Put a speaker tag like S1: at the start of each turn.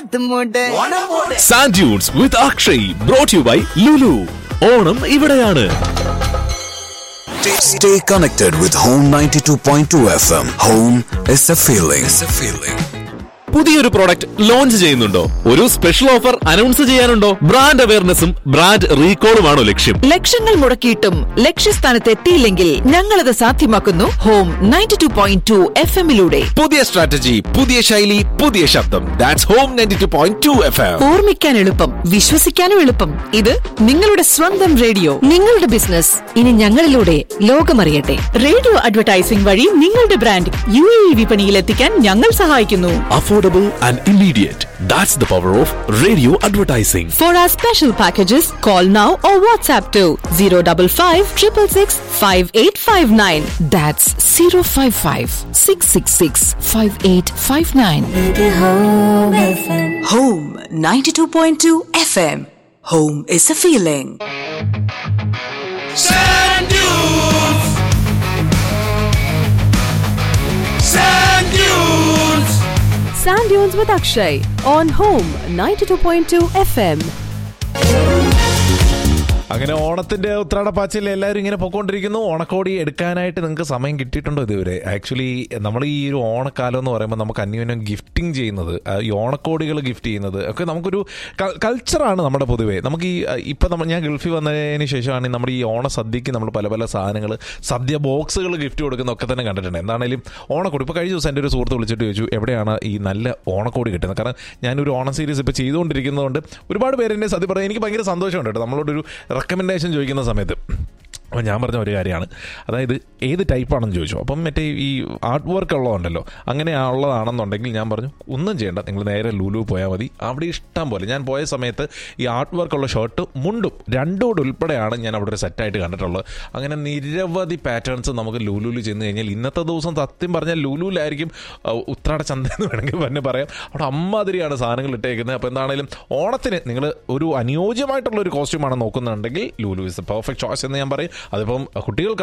S1: ഓണത്ത് mood
S2: sand dunes with Akshay brought you by Lulu Onam ഇവിടെയാണ്
S3: Stay connected with Home 92.2 FM. Home is a feeling. It's a feeling.
S2: പുതിയൊരു product launch ചെയ്യുന്നുണ്ടോ ഒരു special offer announce ചെയ്യാനുണ്ടോ brand അവയർനെസ്സും brand റീകോളുമാണോ ലക്ഷ്യം
S4: ലക്ഷങ്ങൾ മുടക്കിയിട്ടും ലക്ഷ്യസ്ഥാനത്ത് എത്തിയില്ലെങ്കിൽ ഞങ്ങളത് സാധ്യമാക്കുന്നു home ninety two point two F എമ്മിലൂടെ
S2: പുതിയ സ്ട്രാറ്റജി പുതിയ ശൈലി പുതിയ ശബ്ദം that's home ninety two point two F M
S4: ഓർമ്മിക്കാൻ എളുപ്പം വിശ്വസിക്കാനും എളുപ്പം ഇത് നിങ്ങളുടെ സ്വന്തം റേഡിയോ
S5: നിങ്ങളുടെ ബിസിനസ് ഇനി ഞങ്ങളിലൂടെ ലോകമറിയട്ടെ
S6: റേഡിയോ അഡ്വർടൈസിംഗ് വഴി നിങ്ങളുടെ ബ്രാൻഡ് യു എ ഇ വിപണിയിൽ എത്തിക്കാൻ ഞങ്ങൾ സഹായിക്കുന്നു
S2: affordable and immediate that's the power of radio advertising
S6: for our special packages call now or WhatsApp two zero double five triple six five eight five nine
S5: that's zero five five six six six five eight five nine
S7: Home 92.2 FM. Home is a feeling.
S8: Sand dunes. Sand dunes.
S6: Sand Dunes with Akshay on Home 92.2 FM.
S9: അങ്ങനെ ഓണത്തിന്റെ ഉത്രാടപ്പാച്ചിൽ എല്ലാവരും ഇങ്ങനെ പൊക്കോണ്ടിരിക്കുന്നു ഓണക്കോടി എടുക്കാനായിട്ട് നിങ്ങൾക്ക് സമയം കിട്ടിയിട്ടുണ്ടോ ഇതുവരെ ആക്ച്വലി നമ്മൾ ഈ ഒരു ഓണക്കാലം എന്ന് പറയുമ്പോൾ നമുക്ക് അന്യോന്യം ഗിഫ്റ്റിംഗ് ചെയ്യുന്നത് ആ, ഈ ഓണക്കോടികൾ ഗിഫ്റ്റ് ചെയ്യുന്നത് ഒക്കെ നമുക്കൊരു കൾച്ചറാണ് നമ്മുടെ പൊതുവേ നമുക്ക് ഈ ഇപ്പം നമ്മൾ ഞാൻ ഗൾഫിൽ വന്നതിന് ശേഷമാണ് നമ്മുടെ ഈ ഓണസദ്യക്ക് നമ്മൾ പല പല സാധനങ്ങൾ സദ്യ ബോക്സുകൾ ഗിഫ്റ്റ് കൊടുക്കുന്ന ഒക്കെ തന്നെ കണ്ടിട്ടുണ്ട് എന്താണെങ്കിലും ഓണക്കോടി ഇപ്പോൾ കഴിഞ്ഞ ദിവസം എൻ്റെ ഒരു സുഹൃത്ത് വിളിച്ചിട്ട് ചോദിച്ചു എവിടെയാണ് ഈ നല്ല ഓണക്കോടി കിട്ടുന്നത് കാരണം ഞാനൊരു ഓണം സീരീസ് ഇപ്പോൾ ചെയ്തുകൊണ്ടിരിക്കുന്നതുകൊണ്ട് ഒരുപാട് പേര് എന്നെ സത്യം പറയാൻ എനിക്ക് ഭയങ്കര സന്തോഷമുണ്ട് കേട്ടോ നമ്മളോടൊരു റെക്കമെൻഡേഷൻ ചോദിക്കുന്ന സമയത്ത് അപ്പോൾ ഞാൻ പറഞ്ഞ ഒരു കാര്യമാണ് അതായത് ഏത് ടൈപ്പാണെന്ന് ചോദിച്ചു അപ്പം മറ്റേ ഈ ആർട്ട് വർക്ക് ഉള്ളതുണ്ടല്ലോ അങ്ങനെ ഉള്ളതാണെന്നുണ്ടെങ്കിൽ ഞാൻ പറഞ്ഞു ഒന്നും ചെയ്യേണ്ട നിങ്ങൾ നേരെ ലുലു പോയാൽ മതി അവിടെ ഇഷ്ടം പോലെ ഞാൻ പോയ സമയത്ത് ഈ ആർട്ട് വർക്കുള്ള ഷർട്ട് മുണ്ടും രണ്ടും കൂടെ ഉൾപ്പെടെയാണ് ഞാൻ അവിടെ ഒരു സെറ്റായിട്ട് കണ്ടിട്ടുള്ളത് അങ്ങനെ നിരവധി പാറ്റേൺസ് നമുക്ക് ലുലുവിൽ ചെന്ന് കഴിഞ്ഞാൽ ഇന്നത്തെ ദിവസം സത്യം പറഞ്ഞാൽ ലുലുവിലായിരിക്കും ആ, ഉത്രാട ചന്ത എന്ന് വേണമെങ്കിൽ തന്നെ പറയാം അവിടെ അമ്മാതിരിയാണ് സാധനങ്ങൾ ഇട്ടേക്കുന്നത് അപ്പോൾ എന്താണെങ്കിലും ഓണത്തിന് നിങ്ങൾ ഒരു അനുയോജ്യമായിട്ടുള്ള ഒരു കോസ്റ്റ്യൂമാണ് നോക്കുന്നുണ്ടെങ്കിൽ Lulu is a perfect choice എന്ന് ഞാൻ പറയും അതിപ്പം കുട്ടികൾക്ക്